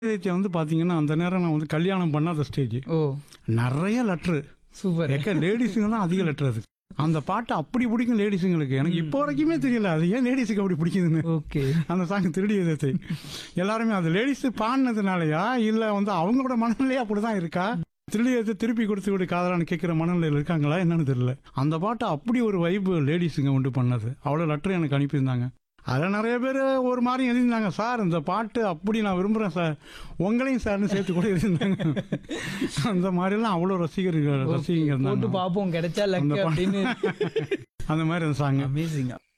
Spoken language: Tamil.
இதயத்தை வந்து பார்த்தீங்கன்னா அந்த நேரம் நான் வந்து கல்யாணம் பண்ணாத ஸ்டேஜ் ஓ நிறைய லெட்ரு சூப்பர் எக்க லேடிஸுங்க தான் அதிக லெட்டர் அது அந்த பாட்டு அப்படி பிடிக்கும் லேடிஸுங்களுக்கு எனக்கு இப்போ வரைக்குமே தெரியல அது ஏன் லேடிஸுக்கு அப்படி பிடிக்குதுன்னு ஓகே அந்த சாங் திருடி விதத்தை எல்லாருமே அது லேடிஸ் பாடினதுனாலயா இல்லை வந்து அவங்களோட மனநிலையே அப்படிதான் இருக்கா திருடி விதத்தை திருப்பி கொடுத்து விடு காதலான்னு கேட்குற மனநிலையில் இருக்காங்களா என்னன்னு தெரியல அந்த பாட்டு அப்படி ஒரு வைப்பு லேடிஸுங்க உண்டு பண்ணது அவ்வளோ லெட்டர் எனக்கு அனுப்பியிருந்தாங்க அதில் நிறைய பேர் ஒரு மாதிரி எழுதியிருந்தாங்க சார் இந்த பாட்டு அப்படி நான் விரும்புகிறேன் சார் உங்களையும் சார்னு சேர்த்து கூட எழுதியிருந்தாங்க அந்த மாதிரிலாம் அவ்வளோ ரசிகர்கள் ரசிகங்க போட்டு இருந்தாங்க பாப்போம் கிடைச்சா லக் அந்த பா- அப்படின்னு அந்த மாதிரி அந்த சாங் அமேசிங்